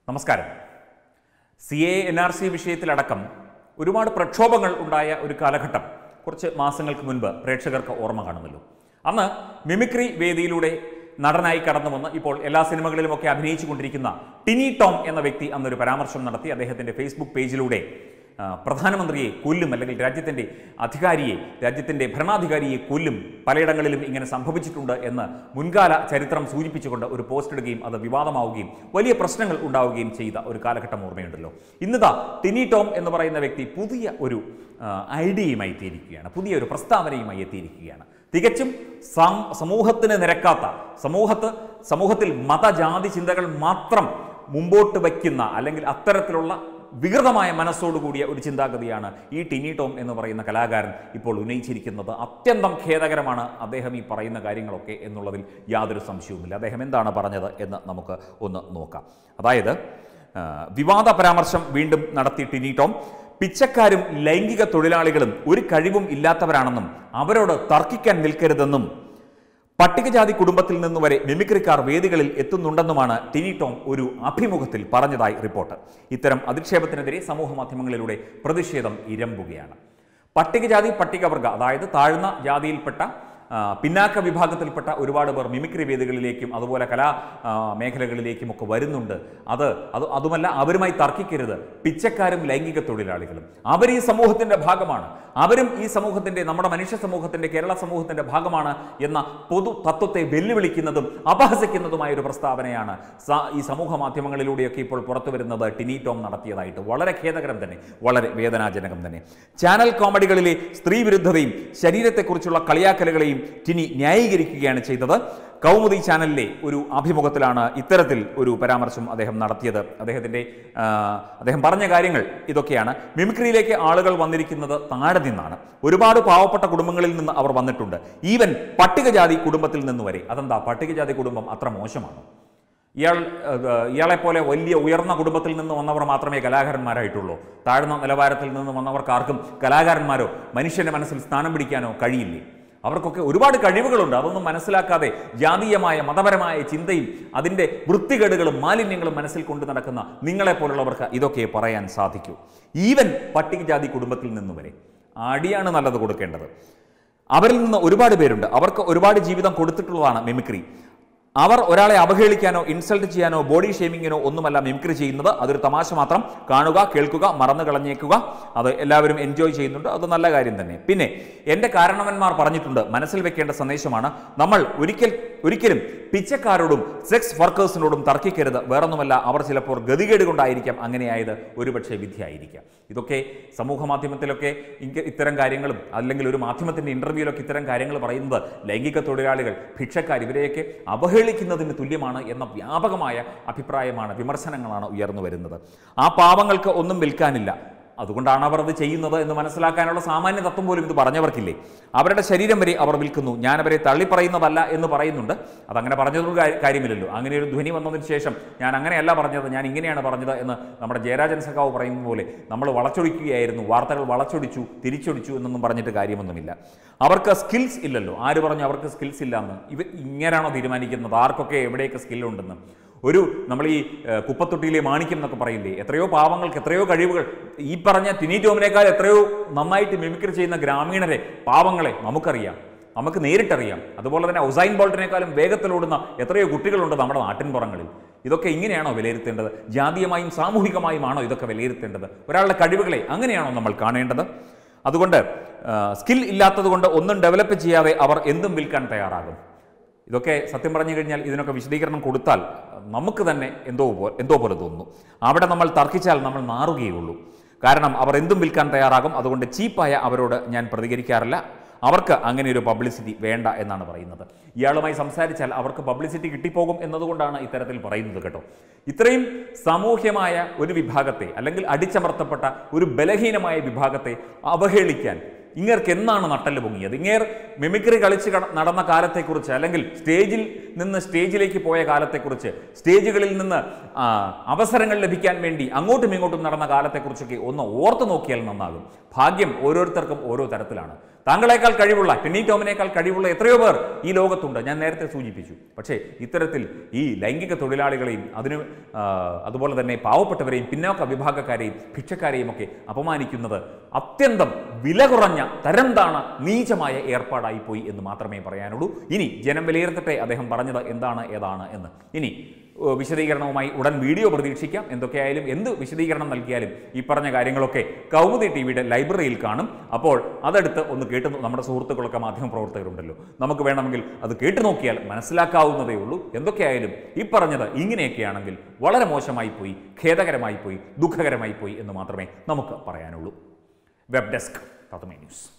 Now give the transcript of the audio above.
നമസ്കാരം C A N R C വിഷയത്തിലടക്കം ഒരുപാട് പ്രക്ഷോഭങ്ങൾ ഉണ്ടായ ഒരു കാലഘട്ടം കുറച്ച് മാസങ്ങൾക്ക് മുൻപ് പ്രേക്ഷകർക്ക് ഓർമ്മ കാണുമല്ലോ അന്ന് മിമിക്രി വേദിയിലൂടെ നടനായി കടന്നു വന്ന് ഇപ്പോൾ എല്ലാ സിനിമകളിലുമൊക്കെ അഭിനയിച്ചു കൊണ്ടിരിക്കുന്ന ടിനി ടോം എന്ന വ്യക്തി അന്നൊരു പരാമർശം നടത്തി അദ്ദേഹത്തിൻ്റെ ഫേസ്ബുക്ക് പേജിലൂടെ ആ, പ്രധാനമന്ത്രിയെ കൊല്ലും അല്ലെങ്കിൽ രാജ്യത്തിൻ്റെ അധികാരിയെ രാജ്യത്തിൻ്റെ ഭരണാധികാരിയെ കൊല്ലും പലയിടങ്ങളിലും ഇങ്ങനെ സംഭവിച്ചിട്ടുണ്ട് എന്ന് മുൻകാല ചരിത്രം സൂചിപ്പിച്ചുകൊണ്ട് ഒരു പോസ്റ്റ് ഇടുകയും അത് വിവാദമാവുകയും വലിയ പ്രശ്നങ്ങൾ ഉണ്ടാവുകയും ചെയ്ത ഒരു കാലഘട്ടം ഓർമ്മയുണ്ടല്ലോ ഇന്നിതാ ടിനി ടോം എന്ന് പറയുന്ന വ്യക്തി പുതിയ ഒരു ആ, ഐഡിയയുമായി എത്തിയിരിക്കുകയാണ് പുതിയ ഒരു പ്രസ്താവനയുമായി എത്തിയിരിക്കുകയാണ് തികച്ചും സം സമൂഹത്തിന് നിരക്കാത്ത സമൂഹത്ത് സമൂഹത്തിൽ മതജാതി ചിന്തകൾ മാത്രം മുമ്പോട്ട് വയ്ക്കുന്ന അല്ലെങ്കിൽ അത്തരത്തിലുള്ള വികൃതമായ മനസ്സോടുകൂടിയ ഒരു ചിന്താഗതിയാണ് ഈ ടിനി ടോം എന്ന് പറയുന്ന കലാകാരൻ ഇപ്പോൾ ഉന്നയിച്ചിരിക്കുന്നത് അത്യന്തം ഖേദകരമാണ് അദ്ദേഹം ഈ പറയുന്ന കാര്യങ്ങളൊക്കെ എന്നുള്ളതിൽ യാതൊരു സംശയവുമില്ല അദ്ദേഹം എന്താണ് പറഞ്ഞത് എന്ന് നമുക്ക് ഒന്ന് നോക്കാം അതായത് ആ, വിവാദ പരാമർശം വീണ്ടും നടത്തി ടിനി ടോം പിച്ചക്കാരും ലൈംഗിക തൊഴിലാളികളും ഒരു കഴിവും ഇല്ലാത്തവരാണെന്നും അവരോട് തർക്കിക്കാൻ നിൽക്കരുതെന്നും പട്ടികജാതി കുടുംബത്തിൽ നിന്ന് വരെ മിമിക്രിക്കാർ വേദികളിൽ എത്തുന്നുണ്ടെന്നുമാണ് ടിനി ടോം ഒരു അഭിമുഖത്തിൽ പറഞ്ഞതായി റിപ്പോർട്ട് ഇത്തരം അധിക്ഷേപത്തിനെതിരെ സമൂഹ മാധ്യമങ്ങളിലൂടെ പ്രതിഷേധം ഇരമ്പുകയാണ് പട്ടികജാതി പട്ടികവർഗ അതായത് താഴ്ന്ന ജാതിയിൽപ്പെട്ട ആ, പിന്നാക്ക വിഭാഗത്തിൽപ്പെട്ട ഒരുപാട് പേർ മിമിക്രി വേദികളിലേക്കും അതുപോലെ കലാ ആ, മേഖലകളിലേക്കും ഒക്കെ വരുന്നുണ്ട് അത് അത് അതുമല്ല അവരുമായി തർക്കിക്കരുത് പിച്ചക്കാരും ലൈംഗിക തൊഴിലാളികളും അവർ ഈ സമൂഹത്തിന്റെ ഭാഗമാണ് അവരും ഈ സമൂഹത്തിന്റെ നമ്മുടെ മനുഷ്യ സമൂഹത്തിന്റെ കേരള സമൂഹത്തിന്റെ ഭാഗമാണ് എന്ന പൊതു തത്വത്തെ വെല്ലുവിളിക്കുന്നതും അപഹസിക്കുന്നതുമായ ഒരു പ്രസ്താവനയാണ് സ- ഈ സമൂഹ മാധ്യമങ്ങളിലൂടെയൊക്കെ ഇപ്പോൾ പുറത്തു വരുന്നത് ടിനി ടോം നടത്തിയതായിട്ട് വളരെ ഖേദകരം തന്നെ വളരെ വേദനാജനകം തന്നെ ചാനൽ കോമഡികളിലെ സ്ത്രീ വിരുദ്ധതയും ശരീരത്തെക്കുറിച്ചുള്ള കളിയാക്കലുകളെയും ടിനി ന്യായീകരിക്കുകയാണ് ചെയ്തത് കൗമുദി ചാനലിലെ ഒരു അഭിമുഖത്തിലാണ് ഇത്തരത്തിൽ ഒരു പരാമർശം അദ്ദേഹം നടത്തിയത് അദ്ദേഹത്തിൻ്റെ ആ, അദ്ദേഹം പറഞ്ഞ കാര്യങ്ങൾ ഇതൊക്കെയാണ് മിമിക്രിയിലേക്ക് ആളുകൾ വന്നിരിക്കുന്നത് താഴെ നിന്നാണ് ഒരുപാട് പാവപ്പെട്ട കുടുംബങ്ങളിൽ നിന്ന് അവർ വന്നിട്ടുണ്ട് ഈവൻ പട്ടികജാതി കുടുംബത്തിൽ നിന്ന് വരെ അതെന്താ പട്ടികജാതി കുടുംബം അത്ര മോശമാണോ ഇയാൾ ഇയാളെപ്പോലെ വലിയ ഉയർന്ന കുടുംബത്തിൽ നിന്ന് വന്നവർ മാത്രമേ കലാകാരന്മാരായിട്ടുള്ളൂ താഴ്ന്ന നിലവാരത്തിൽ നിന്ന് വന്നവർക്ക് ആർക്കും കലാകാരന്മാരോ മനുഷ്യന്റെ മനസ്സിൽ സ്ഥാനം പിടിക്കാനോ കഴിയില്ലേ അവർക്കൊക്കെ ഒരുപാട് കഴിവുകളുണ്ട് അതൊന്നും മനസ്സിലാക്കാതെ ജാതീയമായ മതപരമായ ചിന്തയും അതിൻ്റെ വൃത്തികേടുകളും മാലിന്യങ്ങളും മനസ്സിൽ കൊണ്ടു നടക്കുന്ന നിങ്ങളെപ്പോലുള്ളവർക്ക് ഇതൊക്കെ പറയാൻ സാധിക്കൂ ഈവൻ പട്ടികജാതി കുടുംബത്തിൽ നിന്ന് വരെ അടിയാണ് നല്ലത് കൊടുക്കേണ്ടത് അവരിൽ നിന്ന് ഒരുപാട് പേരുണ്ട് അവർക്ക് ഒരുപാട് ജീവിതം കൊടുത്തിട്ടുള്ളതാണ് മിമിക്രി അവർ ഒരാളെ അവഹേളിക്കാനോ ഇൻസൾട്ട് ചെയ്യാനോ ബോഡി ഷേമിങ്ങിനോ ഒന്നുമല്ല മിമിക്രി ചെയ്യുന്നത് അതൊരു തമാശ മാത്രം കാണുക കേൾക്കുക മറന്നു കളഞ്ഞേക്കുക അത് എല്ലാവരും എൻജോയ് ചെയ്യുന്നുണ്ട് അത് നല്ല കാര്യം തന്നെ പിന്നെ എൻ്റെ കാരണവന്മാർ പറഞ്ഞിട്ടുണ്ട് മനസ്സിൽ വെക്കേണ്ട സന്ദേശമാണ് നമ്മൾ ഒരിക്കൽ ഒരിക്കലും പിച്ചക്കാരോടും സെക്സ് വർക്കേഴ്സിനോടും തർക്കിക്കരുത് വേറൊന്നുമല്ല അവർ ചിലപ്പോൾ ഗതികേട് കൊണ്ടായിരിക്കാം അങ്ങനെയായത് ഒരുപക്ഷെ വിധിയായിരിക്കാം ഇതൊക്കെ സമൂഹ മാധ്യമത്തിലൊക്കെ ഇങ്ക- ഇത്തരം കാര്യങ്ങളും അല്ലെങ്കിൽ ഒരു മാധ്യമത്തിൻ്റെ ഇൻ്റർവ്യൂവിലൊക്കെ ഇത്തരം കാര്യങ്ങൾ പറയുന്നത് ലൈംഗിക തൊഴിലാളികൾ ഭിക്ഷക്കാർ ഇവരെയൊക്കെ അവഹേളിക്കുന്നതിന് തുല്യമാണ് എന്ന വ്യാപകമായ അഭിപ്രായമാണ് വിമർശനങ്ങളാണ് ഉയർന്നു വരുന്നത് ആ പാവങ്ങൾക്ക് ഒന്നും വിൽക്കാനില്ല അതുകൊണ്ടാണ് അവർ അത് ചെയ്യുന്നത് എന്ന് മനസ്സിലാക്കാനുള്ള സാമാന്യ തത്വം പോലും ഇത് പറഞ്ഞവർക്കില്ലേ അവരുടെ ശരീരം വരെ അവർ വിൽക്കുന്നു ഞാൻ അവരെ തള്ളിപ്പറയുന്നതല്ല എന്ന് പറയുന്നുണ്ട് അതങ്ങനെ പറഞ്ഞതുകൊണ്ട് കാ- കാര്യമില്ലല്ലോ അങ്ങനെ ഒരു ധ്വനി വന്നതിന് ശേഷം ഞാൻ അങ്ങനെയല്ല പറഞ്ഞത് ഞാൻ ഇങ്ങനെയാണ് പറഞ്ഞത് എന്ന് നമ്മുടെ ജയരാജൻ സഖാവ് പറയുന്ന പോലെ നമ്മൾ വളച്ചൊടിക്കുകയായിരുന്നു വാർത്തകൾ വളച്ചൊടിച്ചു തിരിച്ചൊടിച്ചു എന്നൊന്നും പറഞ്ഞിട്ട് കാര്യമൊന്നുമില്ല അവർക്ക് സ്കിൽസ് ഇല്ലല്ലോ ആര് പറഞ്ഞു അവർക്ക് സ്കിൽസ് ഇല്ല എന്ന് ഇവ ഇങ്ങനെയാണോ തീരുമാനിക്കുന്നത് ആർക്കൊക്കെ എവിടെയൊക്കെ സ്കില്ലുണ്ടെന്ന് ഒരു നമ്മൾ ഈ ഏഹ്, കുപ്പത്തൊട്ടിയിലെ മാണിക്യം എന്നൊക്കെ പറയില്ലേ എത്രയോ പാവങ്ങൾക്ക് എത്രയോ കഴിവുകൾ ഈ പറഞ്ഞ ടിനി ടോമിനേക്കാൾ എത്രയോ നന്നായിട്ട് മിമിക്രി ചെയ്യുന്ന ഗ്രാമീണരെ പാവങ്ങളെ നമുക്കറിയാം നമുക്ക് നേരിട്ടറിയാം അതുപോലെ തന്നെ ഒസൈൻ ബോൾട്ടിനേക്കാളും വേഗത്തിലോടുന്ന എത്രയോ കുട്ടികളുണ്ട് നമ്മുടെ നാട്ടിൻപുറങ്ങളിൽ ഇതൊക്കെ ഇങ്ങനെയാണോ വിലയിരുത്തേണ്ടത് ജാതീയമായും സാമൂഹികമായുമാണോ ഇതൊക്കെ വിലയിരുത്തേണ്ടത് ഒരാളുടെ കഴിവുകളെ അങ്ങനെയാണോ നമ്മൾ കാണേണ്ടത് അതുകൊണ്ട് സ്കിൽ ഇല്ലാത്തത് കൊണ്ട് ഒന്നും ഡെവലപ്പ് ചെയ്യാതെ അവർ എന്തും വിൽക്കാൻ തയ്യാറാകും ഇതൊക്കെ സത്യം പറഞ്ഞു കഴിഞ്ഞാൽ ഇതിനൊക്കെ വിശദീകരണം കൊടുത്താൽ നമുക്ക് തന്നെ എന്തോ പോ എന്തോ പോലെ തോന്നുന്നു അവിടെ നമ്മൾ തർക്കിച്ചാൽ നമ്മൾ മാറുകയുള്ളൂ കാരണം അവർ എന്തും വിൽക്കാൻ തയ്യാറാകും അതുകൊണ്ട് ചീപ്പായ അവരോട് ഞാൻ പ്രതികരിക്കാറില്ല അവർക്ക് അങ്ങനെ ഒരു പബ്ലിസിറ്റി വേണ്ട എന്നാണ് പറയുന്നത് ഇയാളുമായി സംസാരിച്ചാൽ അവർക്ക് പബ്ലിസിറ്റി കിട്ടിപ്പോകും എന്നതുകൊണ്ടാണ് ഇത്തരത്തിൽ പറയുന്നത് കേട്ടോ ഇത്രയും സാമൂഹ്യമായ ഒരു വിഭാഗത്തെ അല്ലെങ്കിൽ അടിച്ചമർത്തപ്പെട്ട ഒരു ബലഹീനമായ വിഭാഗത്തെ അവഹേളിക്കാൻ ഇങ്ങേർക്ക് എന്നാണ് നട്ടല് പൊങ്ങിയത് ഇങ്ങേർ മിമിക്രി കളിച്ച് കട- നടന്ന കാലത്തെക്കുറിച്ച് അല്ലെങ്കിൽ സ്റ്റേജിൽ നിന്ന് സ്റ്റേജിലേക്ക് പോയ കാലത്തെക്കുറിച്ച് സ്റ്റേജുകളിൽ നിന്ന് ആ, അവസരങ്ങൾ ലഭിക്കാൻ വേണ്ടി അങ്ങോട്ടും ഇങ്ങോട്ടും നടന്ന കാലത്തെക്കുറിച്ചൊക്കെ ഒന്ന് ഓർത്തു നോക്കിയാൽ നന്നാകും ഭാഗ്യം ഓരോരുത്തർക്കും ഓരോ തരത്തിലാണ് താങ്കളെക്കാൾ കഴിവുള്ള ടെന്നി ടോമിനേക്കാൾ കഴിവുള്ള എത്രയോ പേർ ഈ ലോകത്തുണ്ട് ഞാൻ നേരത്തെ സൂചിപ്പിച്ചു പക്ഷേ ഇത്തരത്തിൽ ഈ ലൈംഗിക തൊഴിലാളികളെയും അതിന് ആ, അതുപോലെ തന്നെ പാവപ്പെട്ടവരെയും പിന്നോക്ക വിഭാഗക്കാരെയും ഭിക്ഷക്കാരെയും ഒക്കെ അപമാനിക്കുന്നത് അത്യന്തം വില കുറഞ്ഞ തരം താണ നീചമായ ഏർപ്പാടായി പോയി എന്ന് മാത്രമേ പറയാനുള്ളൂ ഇനി ജനം വിലയിരുത്തട്ടെ അദ്ദേഹം പറഞ്ഞത് എന്താണ് ഏതാണ് എന്ന് ഇനി ഏഹ്, വിശദീകരണവുമായി ഉടൻ വീഡിയോ പ്രതീക്ഷിക്കാം എന്തൊക്കെയായാലും എന്ത് വിശദീകരണം നൽകിയാലും ഈ പറഞ്ഞ കാര്യങ്ങളൊക്കെ കൗമുദി ടി വിയുടെ ലൈബ്രറിയിൽ കാണും അപ്പോൾ അതെടുത്ത് ഒന്ന് കേട്ട് നോ- നമ്മുടെ സുഹൃത്തുക്കളൊക്കെ മാധ്യമ പ്രവർത്തകരുണ്ടല്ലോ നമുക്ക് വേണമെങ്കിൽ അത് കേട്ടു നോക്കിയാൽ മനസ്സിലാക്കാവുന്നതേ ഉള്ളൂ എന്തൊക്കെയായാലും ഈ പറഞ്ഞത് ഇങ്ങനെയൊക്കെയാണെങ്കിൽ വളരെ മോശമായി പോയി ഖേദകരമായി പോയി ദുഃഖകരമായി പോയി എന്ന് മാത്രമേ നമുക്ക് പറയാനുള്ളൂ വെബ് ഡെസ്ക് തത്വമേ ന്യൂസ്